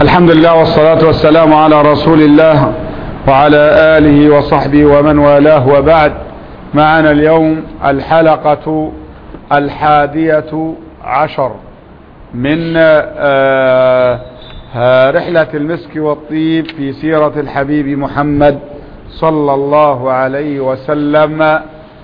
الحمد لله والصلاة والسلام على رسول الله وعلى آله وصحبه ومن والاه وبعد معنا اليوم الحلقة الحادية عشر من آه، آه، رحلة المسك والطيب في سيرة الحبيب محمد صلى الله عليه وسلم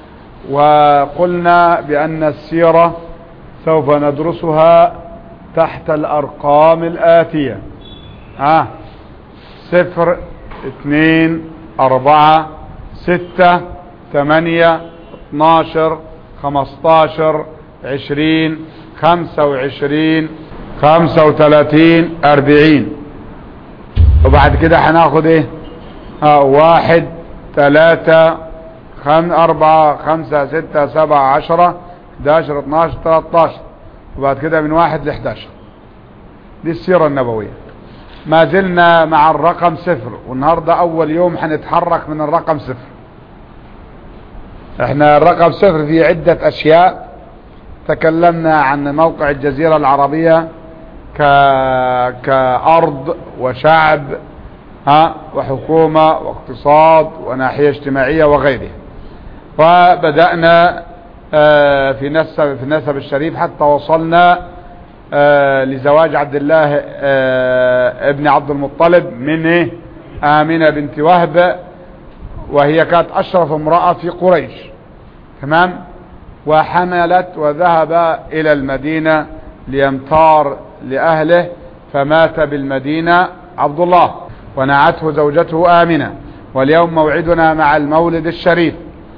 وقلنا بأن السيرة سوف ندرسها تحت الأرقام الآتية ها صفر اثنين أربعة ستة ثمانية اثناشر خمستاشر عشرين خمسة وعشرين خمسة وثلاثين أربعين وبعد كده هناخد ايه ها واحد ثلاثة خم أربعة خمسة ستة سبعة عشرة 11 12 13 وبعد كده من واحد ل 11 دي السيرة النبوية ما زلنا مع الرقم صفر والنهاردة اول يوم هنتحرك من الرقم صفر احنا الرقم صفر فيه عدة اشياء تكلمنا عن موقع الجزيرة العربية ك... كأرض وشعب ها وحكومة واقتصاد وناحية اجتماعية وغيرها وبدأنا آه في نسب في النسب الشريف حتى وصلنا آه لزواج عبد الله آه ابن عبد المطلب من ايه آمنة بنت وهب وهي كانت أشرف امرأة في قريش تمام وحملت وذهب إلى المدينة ليمتار لأهله فمات بالمدينة عبد الله ونعته زوجته آمنة واليوم موعدنا مع المولد الشريف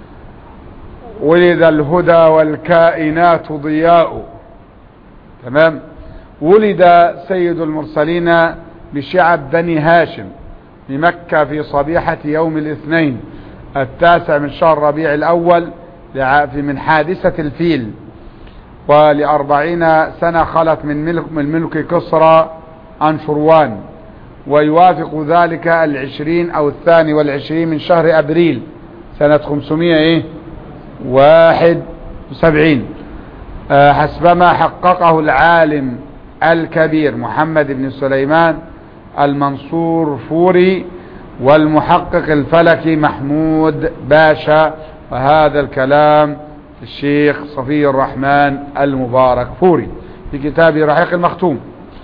ولد الهدى والكائنات ضياء تمام ولد سيد المرسلين بشعب بني هاشم بمكة في صبيحة يوم الاثنين التاسع من شهر ربيع الأول في من حادثة الفيل ولأربعين سنة خلت من ملك, من ملك كسرى أنشروان ويوافق ذلك العشرين أو الثاني والعشرين من شهر أبريل سنة خمسمائة إيه واحد وسبعين أه حسبما حققه العالم الكبير محمد بن سليمان المنصور فوري والمحقق الفلكي محمود باشا وهذا الكلام الشيخ صفي الرحمن المبارك فوري في كتاب رحيق المختوم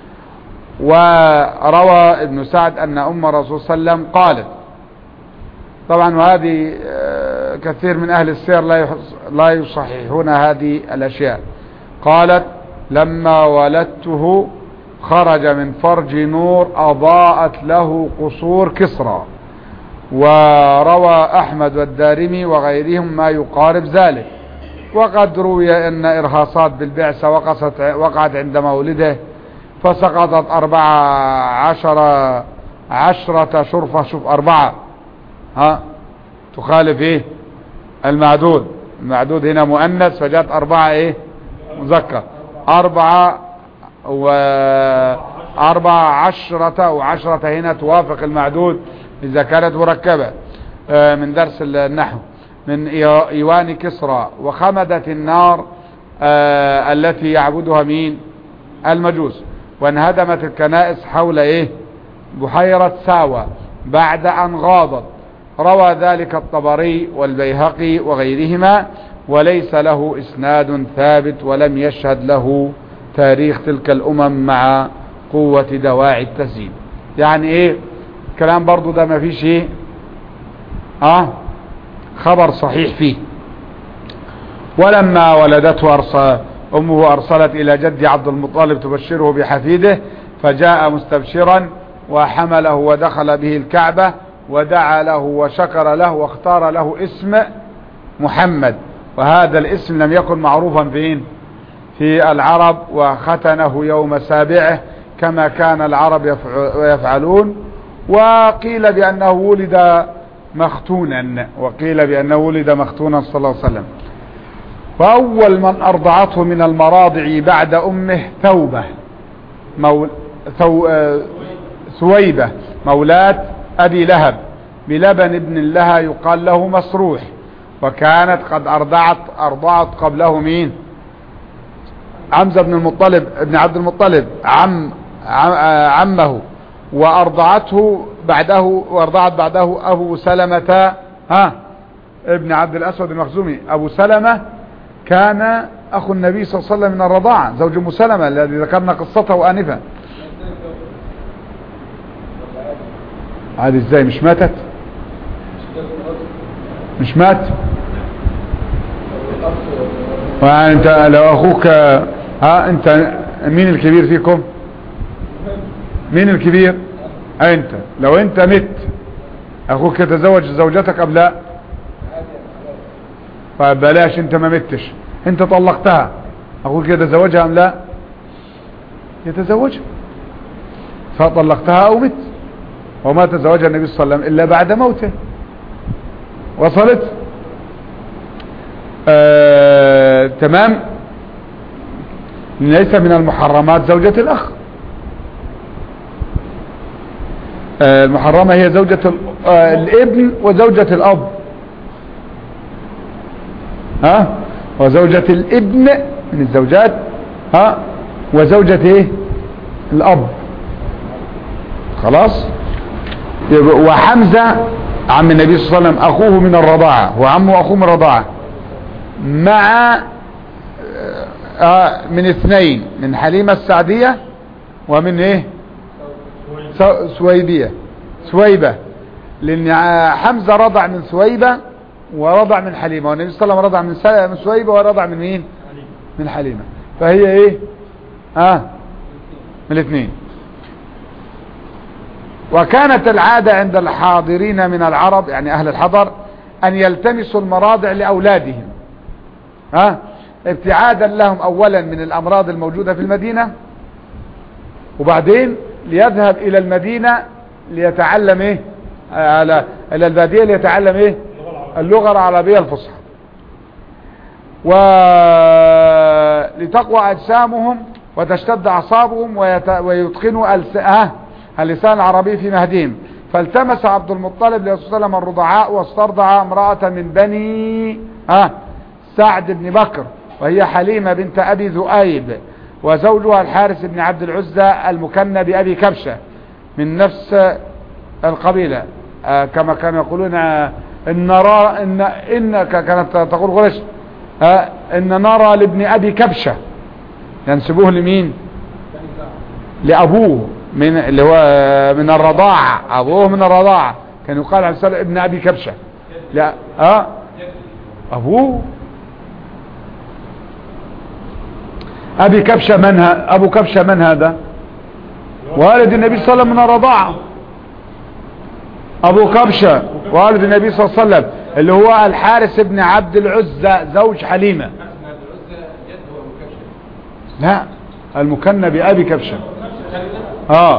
وروى ابن سعد أن أم رسول صلى الله عليه وسلم قالت طبعا وهذه كثير من أهل السير لا يصححون هذه الأشياء قالت لما ولدته خرج من فرج نور أضاءت له قصور كسرى وروى أحمد والدارمي وغيرهم ما يقارب ذلك وقد روي أن إرهاصات بالبعثة وقعت, وقعت عند مولده فسقطت أربعة عشر عشرة شرفة شوف أربعة ها تخالف ايه المعدود المعدود هنا مؤنث فجاءت أربعة ايه مذكر أربعة و أربعة عشرة وعشرة هنا توافق المعدود إذا كانت مركبة من درس النحو من إيوان كسرى وخمدت النار التي يعبدها مين المجوس وانهدمت الكنائس حول ايه بحيرة ساوى بعد ان غاضت روى ذلك الطبري والبيهقي وغيرهما وليس له اسناد ثابت ولم يشهد له تاريخ تلك الامم مع قوة دواعي التسجيل يعني ايه كلام برضو ده ما فيش ايه اه خبر صحيح فيه ولما ولدته أرسل أمه أرسلت إلى جد عبد المطلب تبشره بحفيده فجاء مستبشرا وحمله ودخل به الكعبة ودعا له وشكر له واختار له اسم محمد وهذا الاسم لم يكن معروفا فين في العرب وختنه يوم سابعه كما كان العرب يفعلون وقيل بأنه ولد مختونا وقيل بأنه ولد مختونا صلى الله عليه وسلم وأول من أرضعته من المراضع بعد أمه ثوبة مول ثو... ثويبة مولاة أبي لهب بلبن ابن لها يقال له مسروح وكانت قد أرضعت أرضعت قبله مين حمزة بن المطلب ابن عبد المطلب عم عمه وارضعته بعده وارضعت بعده ابو سلمة ها ابن عبد الاسود المخزومي ابو سلمة كان اخو النبي صلى الله عليه وسلم من الرضاعة زوج ام سلمة الذي ذكرنا قصته انفا عادي ازاي مش ماتت مش مات يعني انت لو اخوك ها انت مين الكبير فيكم مين الكبير انت لو انت مت اخوك يتزوج زوجتك ام لا فبلاش انت ما متش انت طلقتها اخوك يتزوجها ام لا يتزوجها فطلقتها او مت وما تزوجها النبي صلى الله عليه وسلم الا بعد موته وصلت آه تمام ليس من المحرمات زوجة الاخ آه المحرمة هي زوجة آه الابن وزوجة الاب ها وزوجة الابن من الزوجات ها وزوجة ايه الاب خلاص وحمزة عم النبي صلى الله عليه وسلم اخوه من الرضاعة وعمه اخوه من الرضاعة مع آه من اثنين من حليمة السعدية ومن ايه سويبية سويبة لان حمزة رضع من سويبة ورضع من حليمة والنبي صلى الله عليه وسلم رضع من سويبة ورضع من مين من حليمة فهي ايه اه من الاثنين وكانت العادة عند الحاضرين من العرب يعني اهل الحضر ان يلتمسوا المراضع لاولادهم ها ابتعادا لهم اولا من الامراض الموجودة في المدينة وبعدين ليذهب الى المدينة ليتعلم ايه على الى البادية ليتعلم ايه اللغة العربية الفصحى ولتقوى اجسامهم وتشتد اعصابهم ويت... ويتقنوا الس... اللسان العربي في مهدهم فالتمس عبد المطلب لرسول الله وسلم الرضعاء واسترضع امرأة من بني ها سعد بن بكر وهي حليمة بنت ابي ذؤيب وزوجها الحارس بن عبد العزة المكنى بأبي كبشة من نفس القبيلة آه كما كانوا يقولون آه إن, نرى إن, إن كانت تقول قريش آه إن نرى لابن أبي كبشة ينسبوه لمين لأبوه من اللي هو من الرضاعة أبوه من الرضاعة كان يقال عن سلام ابن أبي كبشة لا أه أبوه أبي كبشة من ها أبو كبشة من هذا والد النبي صلى الله عليه وسلم من الرضاعة أبو كبشة والد النبي صلى الله عليه وسلم اللي هو الحارس ابن عبد العزة زوج حليمة لا المكنى بأبي كبشة اه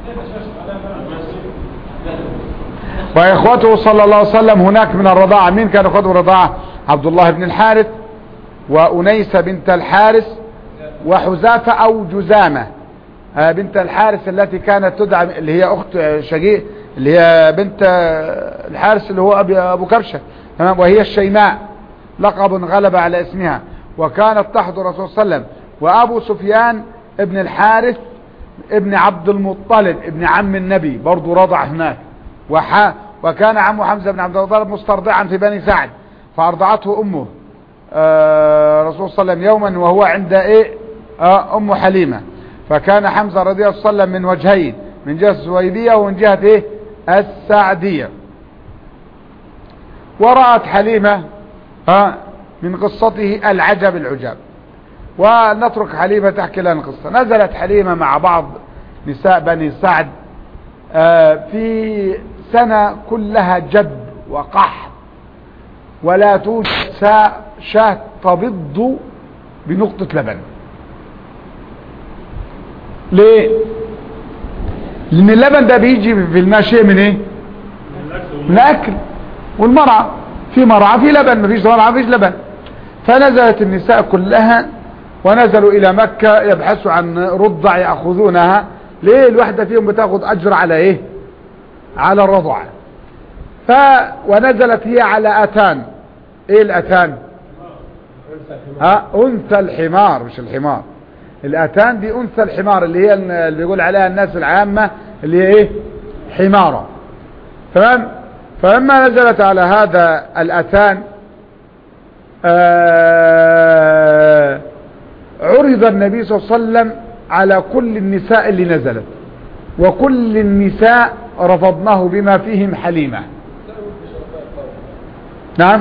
واخوته صلى الله عليه وسلم هناك من الرضاعة مين كان اخوته الرضاعة عبد الله بن الحارث وأنيسة بنت الحارث وحزافة او جزامة آه بنت الحارث التي كانت تدعى اللي هي اخت شقيق اللي هي بنت الحارث اللي هو ابي ابو كبشة تمام وهي الشيماء لقب غلب على اسمها وكانت تحضر رسول صلى الله عليه وسلم وابو سفيان ابن الحارث ابن عبد المطلب ابن عم النبي برضو رضع هناك وح وكان عمه حمزة بن عبد المطلب مسترضعا في بني سعد فارضعته امه آه رسول صلى الله عليه وسلم يوما وهو عند ايه آه ام حليمة فكان حمزة رضي الله عنه من وجهين من جهة السويدية ومن جهة ايه السعدية ورأت حليمة آه من قصته العجب العجاب ونترك حليمة تحكي لنا القصة نزلت حليمة مع بعض نساء بني سعد في سنة كلها جد وقحط ولا توجد شاة تبض بنقطة لبن ليه لان اللبن ده بيجي في الماشية من ايه من الاكل والمرعى في مرعى في لبن مفيش مرعى مفيش لبن فنزلت النساء كلها ونزلوا الى مكة يبحثوا عن رضع يأخذونها ليه الواحدة فيهم بتاخد اجر على ايه على الرضع ف ونزلت هي على اتان ايه الاتان ها انثى الحمار مش الحمار الاتان دي انثى الحمار اللي هي اللي بيقول عليها الناس العامة اللي هي ايه حمارة تمام فلما نزلت على هذا الأتان آه عرض النبي صلى الله عليه وسلم على كل النساء اللي نزلت وكل النساء رفضناه بما فيهم حليمة نعم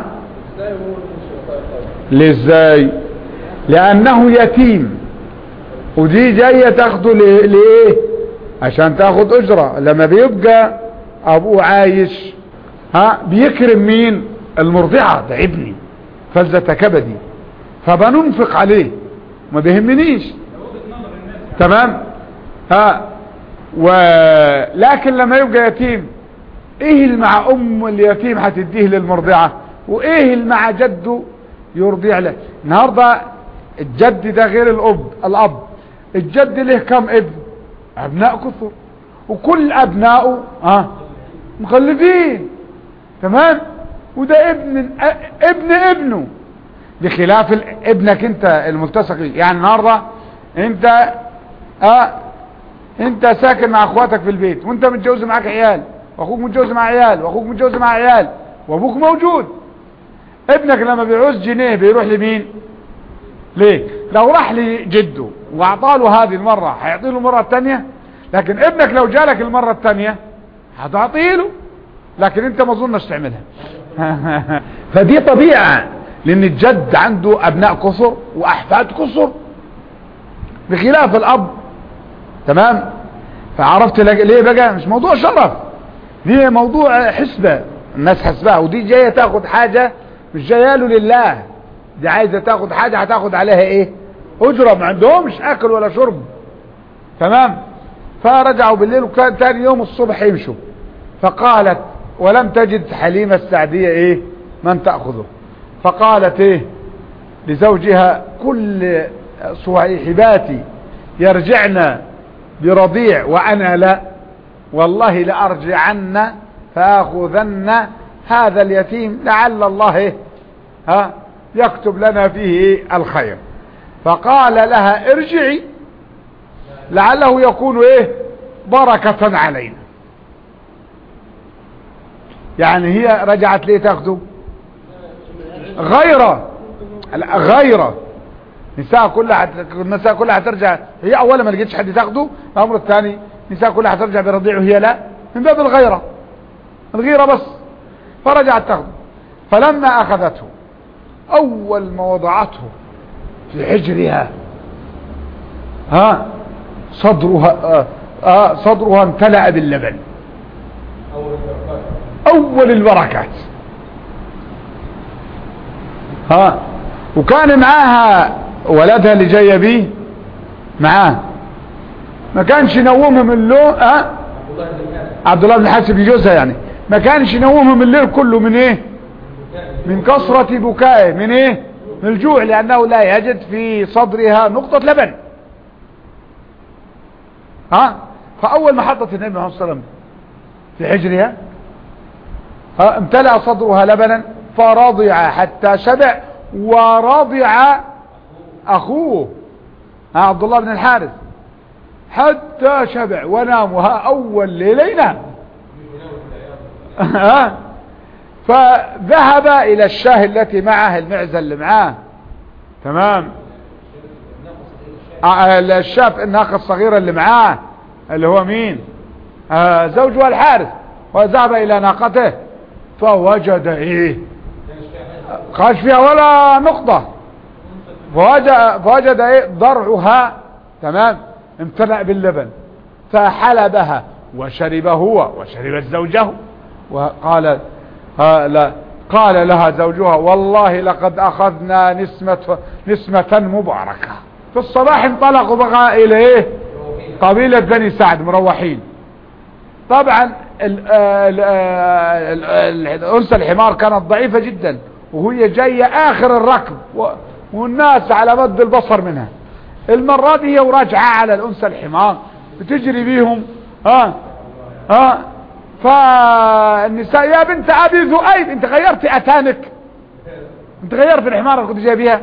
لازاي لانه يتيم ودي جاية تاخده ليه عشان تاخد اجرة لما بيبقى ابوه عايش ها بيكرم مين المرضعة ده ابني فلذة كبدي فبننفق عليه ما بيهمنيش تمام ها ولكن لما يبقى يتيم ايه اللي مع ام اليتيم هتديه للمرضعة وايه اللي مع جده يرضيع له النهاردة الجد ده غير الاب الاب الجد له كم ابن ابناء كثر وكل ابنائه ها مخلفين تمام وده ابن ابن ابنه بخلاف ابنك انت الملتصق يعني النهارده انت اه انت ساكن مع اخواتك في البيت وانت متجوز معاك عيال واخوك متجوز مع عيال واخوك متجوز مع عيال وابوك موجود ابنك لما بيعوز جنيه بيروح لمين ليه لو راح لجده واعطاله هذه المرة هيعطي له المرة الثانية لكن ابنك لو جالك المرة الثانية هتعطيله لكن انت ما اظنش تعملها فدي طبيعة لان الجد عنده ابناء كثر واحفاد كثر بخلاف الاب تمام فعرفت ليه بقى مش موضوع شرف دي موضوع حسبة الناس حسبها ودي جاية تاخد حاجة مش جايه له لله دي عايزة تاخد حاجة هتاخد عليها ايه اجرة ما عندهمش اكل ولا شرب تمام فرجعوا بالليل وكان تاني يوم الصبح يمشوا فقالت ولم تجد حليمة السعدية ايه من تأخذه فقالت ايه لزوجها كل صهيحباتي يرجعن برضيع وانا لا والله لارجعن فاخذن هذا اليتيم لعل الله إيه ها يكتب لنا فيه إيه الخير فقال لها ارجعي لعله يكون ايه بركة علينا يعني هي رجعت ليه تاخده غيره غيره نساء كلها النساء كلها هترجع هي اولا ما لقيتش حد تاخده الامر الثاني نساء كلها هترجع برضيعه هي لا من باب الغيرة الغيرة بس فرجعت تاخده فلما اخذته اول ما وضعته في حجرها ها صدرها آه آه صدرها امتلأ باللبن اول البركات ها وكان معاها ولدها اللي جايه بيه معاه ما كانش ينومها من الليل ها عبد الله بن حاسب جوزها يعني ما كانش ينومها من الليل كله من ايه من كثرة بكائه من ايه من الجوع لانه لا يجد في صدرها نقطة لبن ها فاول ما حطت النبي محمد صلى الله عليه وسلم في حجرها ها امتلأ صدرها لبنا فرضع حتى شبع ورضع اخوه ها عبد الله بن الحارث حتى شبع ونام وها اول ليلة ينام ها فذهب الى الشاه التي معه المعزة اللي معاه تمام الشاف الناقة الصغيرة اللي معاه اللي هو مين آه زوجها الحارث وذهب الى ناقته فوجد ايه خاش فيها ولا نقطة فوجد, فوجد ايه ضرعها تمام امتلأ باللبن فحلبها وشرب هو وشربت زوجه وقال ها لا قال لها زوجها والله لقد اخذنا نسمة, نسمة مباركة في الصباح انطلقوا بقى الى ايه قبيلة بني سعد مروحين طبعا الانثى الحمار كانت ضعيفة جدا وهي جاية اخر الركب والناس على مد البصر منها المرة دي هي وراجعة على الانثى الحمار بتجري بيهم ها ها فالنساء يا بنت ابي ذؤيب انت غيرت اتانك انت غيرت الحمار اللي كنت جايبيها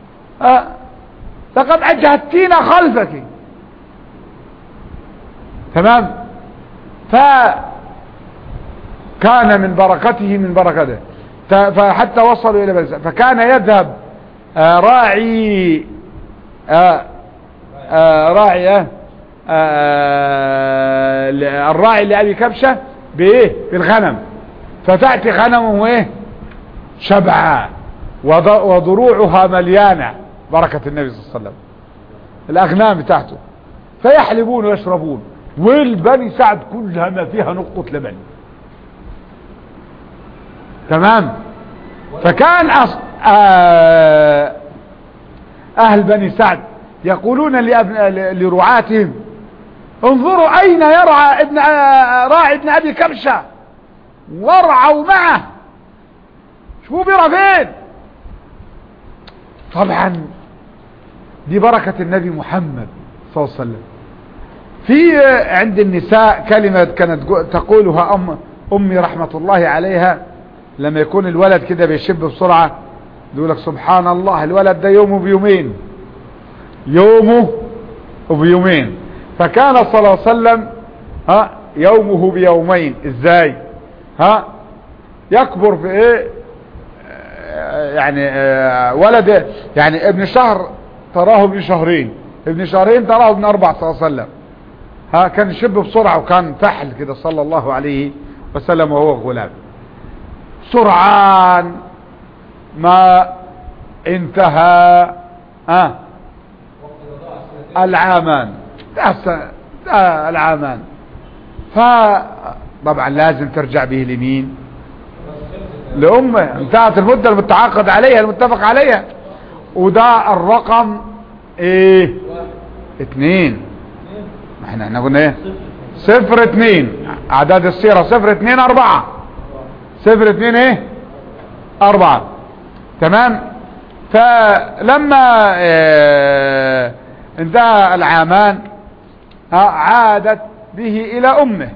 ها لقد اجهدتينا خلفك تمام فكان من بركته من بركته فحتى وصلوا الى بلسان فكان يذهب آه راعي آه آه راعي آه آه الراعي لأبي كبشة بايه بالغنم فتأتي غنمه ايه شبعا وضروعها مليانة بركة النبي صلى الله عليه وسلم الاغنام بتاعته فيحلبون ويشربون والبني سعد كلها ما فيها نقطة لبن تمام فكان أص... آه اهل بني سعد يقولون لأبن... لرعاتهم انظروا اين يرعى ابن راعي ابن ابي كبشة وارعوا معه شوفوا بيرى فين طبعا دي بركة النبي محمد صلى الله عليه وسلم في عند النساء كلمة كانت تقولها أم أمي رحمة الله عليها لما يكون الولد كده بيشب بسرعة يقول لك سبحان الله الولد ده يومه بيومين يومه بيومين فكان صلى الله عليه وسلم ها يومه بيومين ازاي ها يكبر في ايه يعني ولد يعني ابن شهر تراه ابن شهرين ابن شهرين تراه ابن اربع صلى الله عليه وسلم ها كان يشب بسرعة وكان فحل كده صلى الله عليه وسلم وهو غلام سرعان ما انتهى ها العامان العامان فطبعا لازم ترجع به لمين لأمه انتهت المدة المتعاقد عليها المتفق عليها وده الرقم ايه اتنين احنا احنا قلنا ايه صفر اتنين اعداد السيرة صفر اتنين اربعة صفر اتنين ايه اربعة تمام فلما اه انتهى العامان عادت به الى امه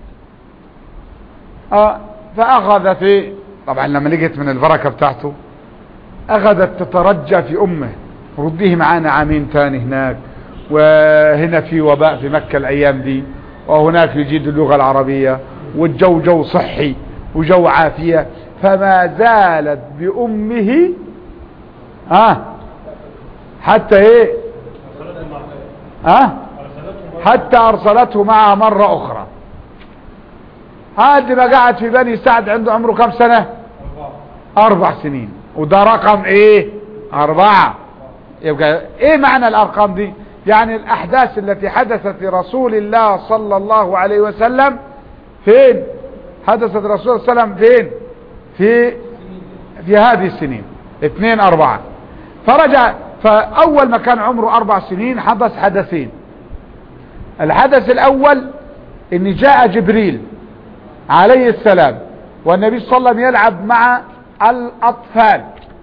اه فاخذ في طبعا لما لقيت من البركة بتاعته اخذت تترجى في امه رديه معانا عامين تاني هناك وهنا في وباء في مكة الايام دي وهناك يجيد اللغة العربية والجو جو صحي وجو عافية فما زالت بامه ها آه حتى ايه ها آه حتى ارسلته معها مرة اخرى هذا ما قاعد في بني سعد عنده عمره كم سنة اربع سنين وده رقم ايه اربعة يبقى ايه معنى الارقام دي يعني الاحداث التي حدثت لرسول الله صلى الله عليه وسلم فين حدثت الرسول صلى الله عليه وسلم فين في في هذه السنين اثنين اربعة فرجع فاول ما كان عمره اربع سنين حدث حدثين الحدث الاول ان جاء جبريل عليه السلام والنبي صلى الله عليه وسلم يلعب مع الاطفال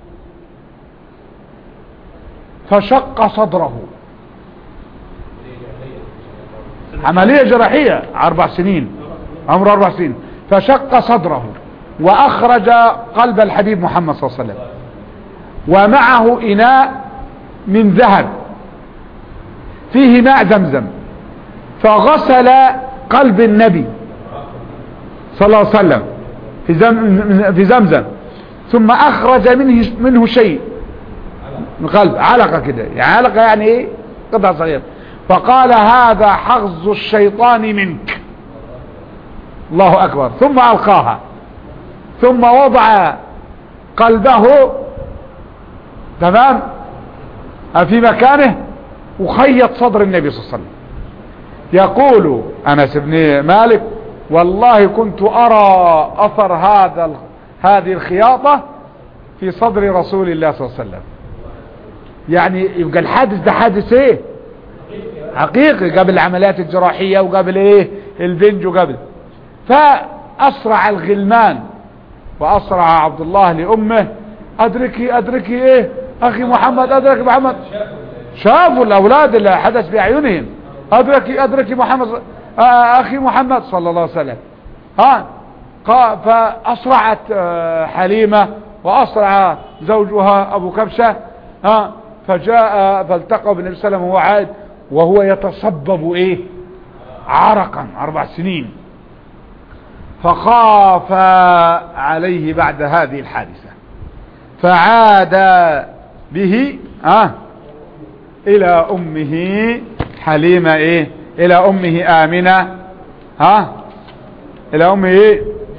فشق صدره عملية جراحية اربع سنين عمره اربع سنين فشق صدره واخرج قلب الحبيب محمد صلى الله عليه وسلم ومعه اناء من ذهب فيه ماء زمزم فغسل قلب النبي صلى الله عليه وسلم في, زم في زمزم ثم اخرج منه, منه شيء من قلب علقة كده يعني علقة يعني ايه قطعة صغيرة فقال هذا حظ الشيطان منك الله اكبر ثم القاها ثم وضع قلبه تمام في مكانه وخيط صدر النبي صلى الله عليه وسلم يقول انس بن مالك والله كنت ارى اثر هذا هذه الخياطة في صدر رسول الله صلى الله عليه وسلم يعني يبقى الحادث ده حادث ايه حقيقي قبل العمليات الجراحية وقبل ايه البنج وقبل فاسرع الغلمان واسرع عبد الله لامه ادركي ادركي ايه اخي محمد ادرك محمد شافوا الاولاد اللي حدث باعينهم ادركي ادركي محمد اخي محمد صلى الله عليه وسلم ها فاسرعت حليمة واسرع زوجها ابو كبشة ها فجاء فالتقى بالنبي صلى الله عليه وسلم وهو عاد وهو يتصبب ايه عرقا اربع سنين فخاف عليه بعد هذه الحادثة فعاد به آه الى امه حليمة ايه الى امه امنة ها الى امه ايه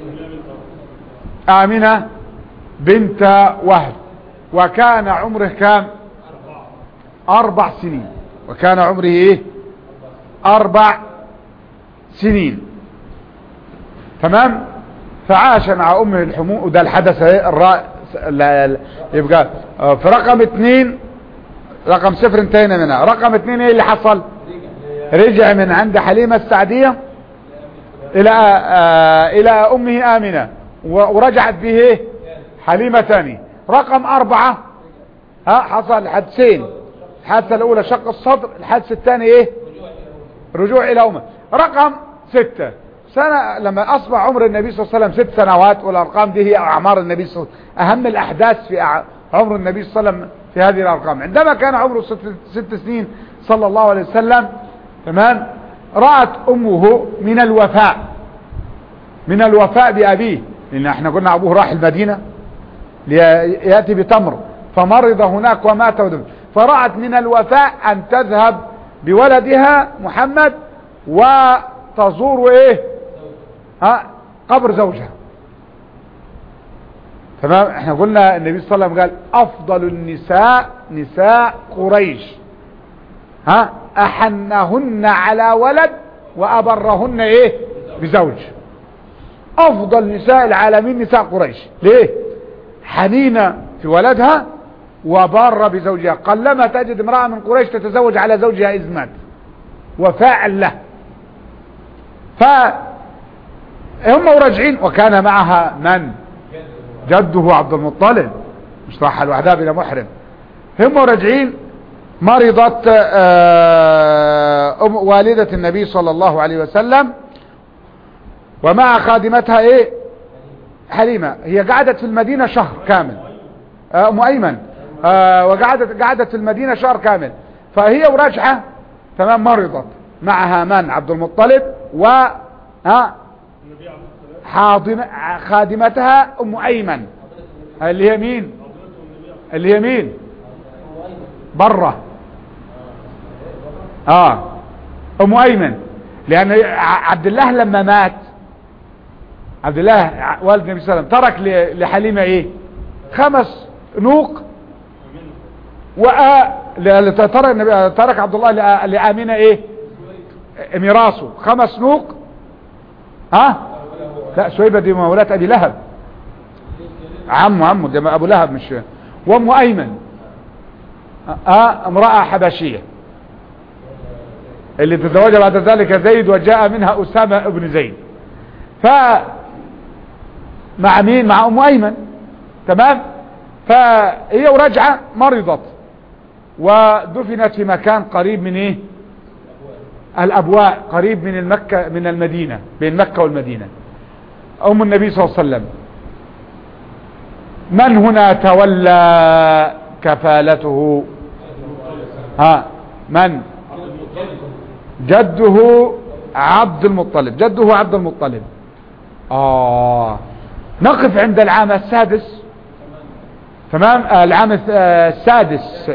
امنة بنت وهب وكان عمره كام اربع سنين وكان عمره ايه اربع سنين تمام فعاش مع امه الحمو ده الحدث ايه الرا... لا... لا... يبقى آه، في رقم اتنين رقم صفر انتهينا منها رقم اتنين ايه اللي حصل رجع من عند حليمة السعدية الى آه الى امه امنة و- ورجعت به ايه حليمة ثاني رقم اربعة ها حصل حدثين الحادثة الاولى شق الصدر الحادث الثاني ايه رجوع الى امه رقم ستة سنة لما اصبح عمر النبي صلى الله عليه وسلم ست سنوات والارقام دي هي اعمار النبي صلى الله عليه وسلم اهم الاحداث في أع- عمر النبي صلى الله عليه وسلم في هذه الارقام عندما كان عمره ست, ست سنين صلى الله عليه وسلم تمام رأت امه من الوفاء من الوفاء بابيه لان احنا قلنا ابوه راح المدينة ليأتي بتمر فمرض هناك ومات ودم فرأت من الوفاء ان تذهب بولدها محمد وتزور ايه ها قبر زوجها تمام احنا قلنا النبي صلى الله عليه وسلم قال افضل النساء نساء قريش ها احنهن على ولد وابرهن ايه بزوج افضل نساء العالمين نساء قريش ليه حنينة في ولدها وبار بزوجها قلما تجد امرأة من قريش تتزوج على زوجها إذ مات وفاعل له فهم راجعين وكان معها من جده عبد المطلب مش راح لوحدها بلا محرم هم راجعين مرضت آه، أم والدة النبي صلى الله عليه وسلم ومع خادمتها ايه حليمة هي قعدت في المدينة شهر كامل آه، ام ايمن آه، وقعدت قعدت في المدينة شهر كامل فهي وراجعة تمام مرضت معها من عبد المطلب و ها حاضن خادمتها ام ايمن اللي هي مين اللي هي مين بره اه ام ايمن لان ع- عبد الله لما مات عبد الله ع- والد النبي صلى الله عليه وسلم ترك ل- لحليمه ايه خمس نوق و ترك النبي ترك عبد الله لآ- لامينه ايه ميراثه خمس نوق ها لا سويبه دي مولاة ابي لهب عمه عمه ده ابو لهب مش وام ايمن اه امرأة حبشية اللي تزوج بعد ذلك زيد وجاء منها اسامة ابن زيد ف مع مين مع ام ايمن تمام فهي وراجعة مرضت ودفنت في مكان قريب من ايه الابواء قريب من المكة من المدينة بين مكة والمدينة ام النبي صلى الله عليه وسلم من هنا تولى كفالته ها من جده عبد المطلب جده عبد المطلب آه نقف عند العام السادس تمام آه العام الس- آه السادس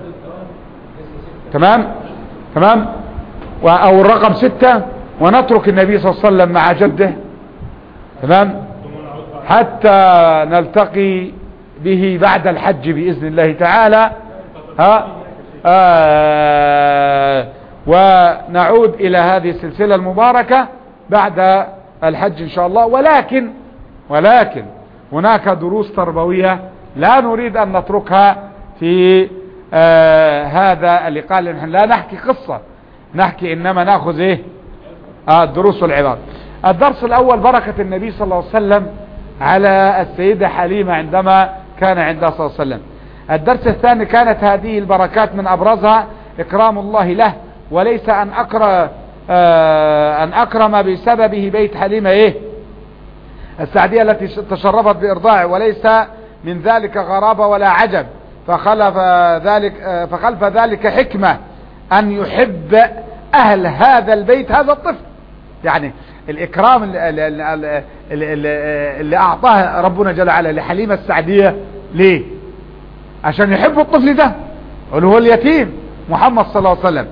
تمام تمام و- او الرقم ستة ونترك النبي صلى الله عليه وسلم مع جده تمام حتى نلتقي به بعد الحج بإذن الله تعالى ها آه ونعود إلى هذه السلسلة المباركة بعد الحج إن شاء الله ولكن ولكن هناك دروس تربوية لا نريد أن نتركها في آه هذا اللقاء لأن نحن لا نحكي قصة نحكي إنما نأخذ إيه آه الدروس والعباد الدرس الأول بركة النبي صلى الله عليه وسلم على السيدة حليمة عندما كان عندها صلى الله عليه وسلم الدرس الثاني كانت هذه البركات من أبرزها إكرام الله له وليس أن أكرم, آه أن أكرم بسببه بيت حليمة إيه السعدية التي تشرفت بإرضاعه وليس من ذلك غرابة ولا عجب فخلف ذلك, آه فخلف ذلك حكمة أن يحب اهل هذا البيت هذا الطفل يعني الاكرام اللي, اللي, اللي, اللي اعطاه ربنا جل وعلا لحليمة السعدية ليه عشان يحبوا الطفل ده اللي هو اليتيم محمد صلى الله عليه وسلم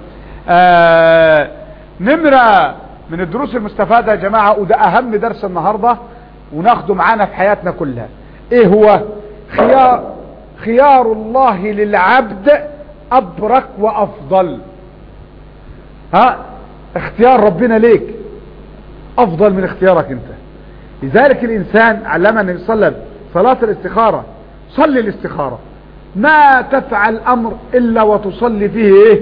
آه نمرة من الدروس المستفادة يا جماعة وده اهم درس النهاردة وناخده معانا في حياتنا كلها ايه هو خيار خيار الله للعبد ابرك وافضل ها اختيار ربنا ليك افضل من اختيارك انت لذلك الانسان علمنا النبي صلى الله عليه وسلم صلاة الاستخارة صلي الاستخارة ما تفعل امر الا وتصلي فيه ايه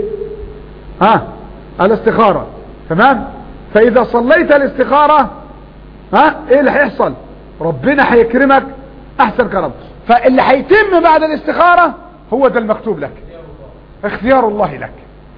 ها الاستخارة تمام فاذا صليت الاستخارة ها ايه اللي هيحصل ربنا هيكرمك احسن كرم فاللي هيتم بعد الاستخارة هو ده المكتوب لك اختيار الله لك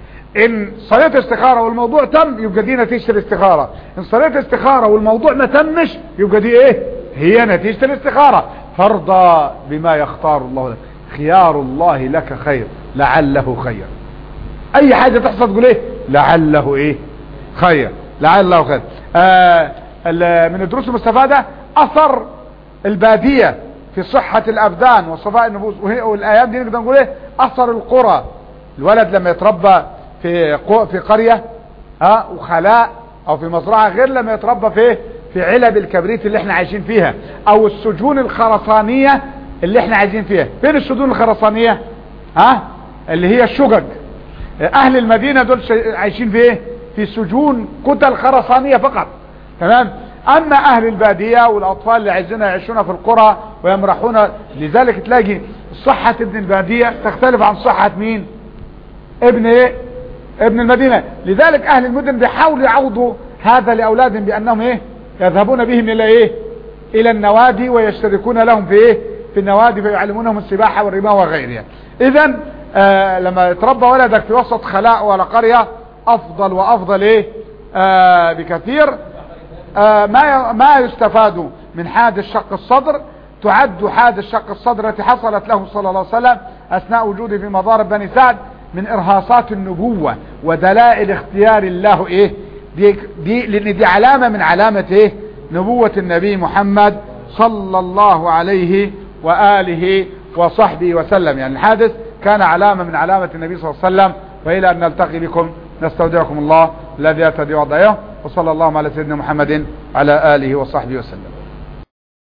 ان صليت استخارة والموضوع تم يبقى دي نتيجة الاستخارة ان صليت استخارة والموضوع ما تمش يبقى دي ايه هي نتيجة الاستخارة فارضى بما يختار الله لك خيار الله لك خير لعله خير اي حاجة تحصل تقول ايه لعله ايه خير لعله خير آه من الدروس المستفادة اثر البادية في صحة الابدان وصفاء النفوس والايام دي نقدر نقول ايه اثر القرى الولد لما يتربى في في قرية ها وخلاء او في مزرعة غير لما يتربى في في علب الكبريت اللي احنا عايشين فيها او السجون الخرسانية اللي احنا عايزين فيها فين السجون الخرسانية ها اللي هي الشقق اهل المدينة دول عايشين في ايه في سجون كتل خرسانية فقط تمام اما اهل البادية والاطفال اللي عايزين يعيشون في القرى ويمرحون لذلك تلاقي صحة ابن البادية تختلف عن صحة مين ابن ايه ابن المدينة لذلك اهل المدن بيحاولوا يعوضوا هذا لاولادهم بانهم ايه يذهبون بهم الى ايه الى النوادي ويشتركون لهم في ايه في النوادي فيعلمونهم السباحة والرماية وغيرها اذا آه لما يتربى ولدك في وسط خلاء ولا قرية افضل وافضل ايه آه بكثير آه ما ما يستفاد من حاد الشق الصدر تعد حاد الشق الصدر التي حصلت له صلى الله عليه وسلم اثناء وجوده في مضارب بني سعد من ارهاصات النبوة ودلائل اختيار الله ايه دي, دي لان دي علامة من علامة ايه نبوة النبي محمد صلى الله عليه وآله وصحبه وسلم يعني الحادث كان علامة من علامة النبي صلى الله عليه وسلم وإلى أن نلتقي بكم نستودعكم الله الذي يتدي وضعه وصلى الله على سيدنا محمد على آله وصحبه وسلم